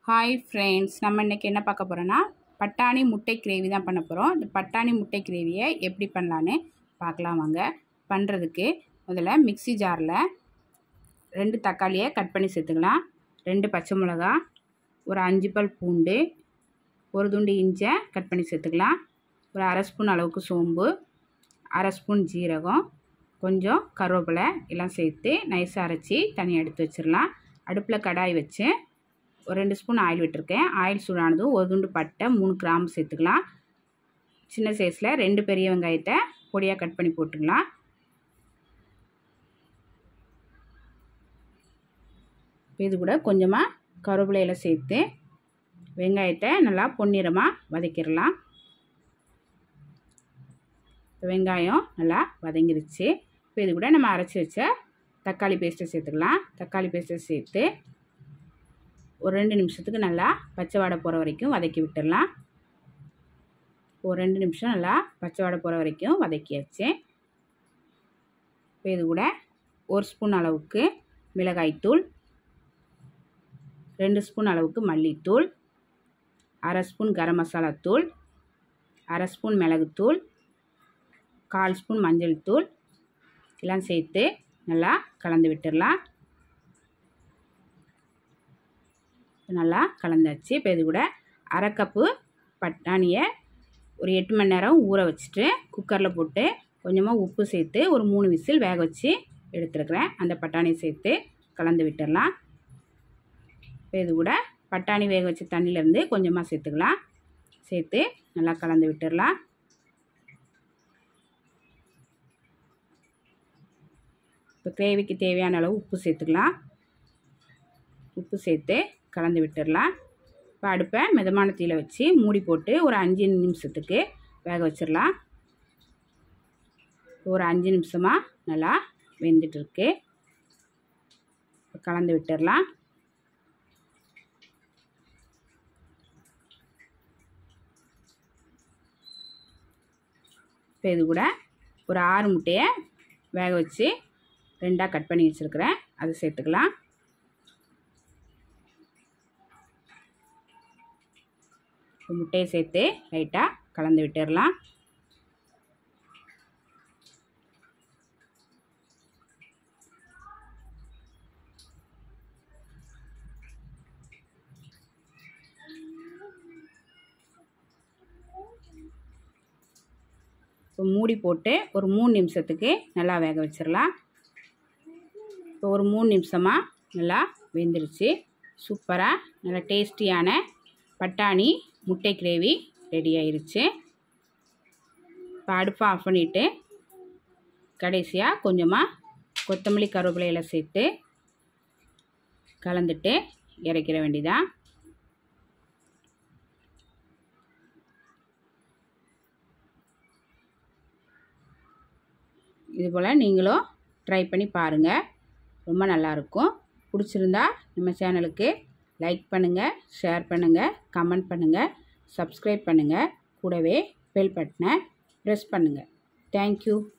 hi friends நம்ம இன்றைக்கி என்ன பார்க்க போகிறோன்னா பட்டாணி முட்டை கிரேவி தான் பண்ண போகிறோம் இந்த பட்டாணி முட்டை கிரேவியை எப்படி பண்ணலான்னு பார்க்கலாம் வாங்க பண்ணுறதுக்கு முதல்ல மிக்ஸி ஜாரில் ரெண்டு தக்காளியை கட் பண்ணி சேர்த்துக்கலாம் ரெண்டு பச்சை மிளகா ஒரு அஞ்சு பல் பூண்டு ஒரு துண்டு இஞ்சை கட் பண்ணி சேர்த்துக்கலாம் ஒரு அரை ஸ்பூன் அளவுக்கு சோம்பு அரை ஸ்பூன் ஜீரகம் கொஞ்சம் கருவேப்பிலை எல்லாம் சேர்த்து நைஸாக அரைச்சி தனியாக எடுத்து வச்சிடலாம் அடுப்பில் கடாய் வச்சு ஒரு ரெண்டு ஸ்பூன் ஆயில் விட்டுருக்கேன் ஆயில் சூடானதும் ஒரு துண்டு பட்டை மூணு கிராம்பு சேர்த்துக்கலாம் சின்ன சைஸில் ரெண்டு பெரிய வெங்காயத்தை பொடியாக கட் பண்ணி போட்டுக்கலாம் இது கூட கொஞ்சமாக கருவேப்பிலையில் சேர்த்து வெங்காயத்தை நல்லா பொன்னிறமாக வதக்கிடலாம் வெங்காயம் நல்லா வதங்கிருச்சு இப்போ இது கூட நம்ம அரைச்சி வச்ச தக்காளி பேஸ்ட்டை சேர்த்துக்கலாம் தக்காளி பேஸ்ட்டை சேர்த்து ஒரு ரெண்டு நிமிஷத்துக்கு நல்லா பச்சை வாடை போகிற வரைக்கும் வதக்கி விட்டுடலாம் ஒரு ரெண்டு நிமிஷம் நல்லா பச்சை வாடை போகிற வரைக்கும் வதக்கியாச்சு இப்போ இது கூட ஒரு ஸ்பூன் அளவுக்கு மிளகாய்த்தூள் ரெண்டு ஸ்பூன் அளவுக்கு மல்லித்தூள் அரை ஸ்பூன் கரம் மசாலா தூள் அரை ஸ்பூன் மிளகுத்தூள் கால் ஸ்பூன் மஞ்சள் தூள் எல்லாம் சேர்த்து நல்லா கலந்து விட்டுடலாம் நல்லா கலந்தாச்சு இப்போ இது கூட அரை கப்பு பட்டாணியை ஒரு எட்டு மணி நேரம் ஊற வச்சுட்டு குக்கரில் போட்டு கொஞ்சமாக உப்பு சேர்த்து ஒரு மூணு விசில் வேக வச்சு எடுத்துருக்குறேன் அந்த பட்டாணியை சேர்த்து கலந்து விட்டுடலாம் இப்போ இது கூட பட்டாணி வேக வச்ச தண்ணியிலேருந்து கொஞ்சமாக சேர்த்துக்கலாம் சேர்த்து நல்லா கலந்து விட்டுடலாம் இப்போ கிரேவிக்கு தேவையான அளவு உப்பு சேர்த்துக்கலாம் உப்பு சேர்த்து கலந்து விட்டுடலாம் இப்போ அடுப்பை மிதமான தீயில் வச்சு மூடி போட்டு ஒரு அஞ்சு நிமிஷத்துக்கு வேக வச்சிடலாம் ஒரு அஞ்சு நிமிஷமாக நல்லா வெந்துட்டுருக்கு கலந்து விட்டுடலாம் இப்போ இது கூட ஒரு ஆறு முட்டையை வேக வச்சு ரெண்டாக கட் பண்ணி வச்சுருக்கிறேன் அதை சேர்த்துக்கலாம் முட்டையை சேர்த்து லைட்டாக கலந்து விட்டுடலாம் இப்போ மூடி போட்டு ஒரு மூணு நிமிஷத்துக்கு நல்லா வேக வச்சிடலாம் இப்போ ஒரு மூணு நிமிஷமாக நல்லா வெந்துருச்சு சூப்பராக நல்லா டேஸ்டியான பட்டாணி முட்டை கிரேவி ரெடி ஆயிருச்சு இப்போ அடுப்பை ஆஃப் பண்ணிவிட்டு கடைசியாக கொஞ்சமாக கொத்தமல்லி கருவேப்பிலையில் சேர்த்து கலந்துட்டு இறக்கிற வேண்டியதான் இது போல் நீங்களும் ட்ரை பண்ணி பாருங்கள் ரொம்ப நல்லாயிருக்கும் பிடிச்சிருந்தா நம்ம சேனலுக்கு லைக் பண்ணுங்கள் ஷேர் பண்ணுங்கள் கமெண்ட் பண்ணுங்கள் சப்ஸ்கிரைப் பண்ணுங்கள் கூடவே பெல் பட்டனை ப்ரெஸ் பண்ணுங்கள் தேங்க்யூ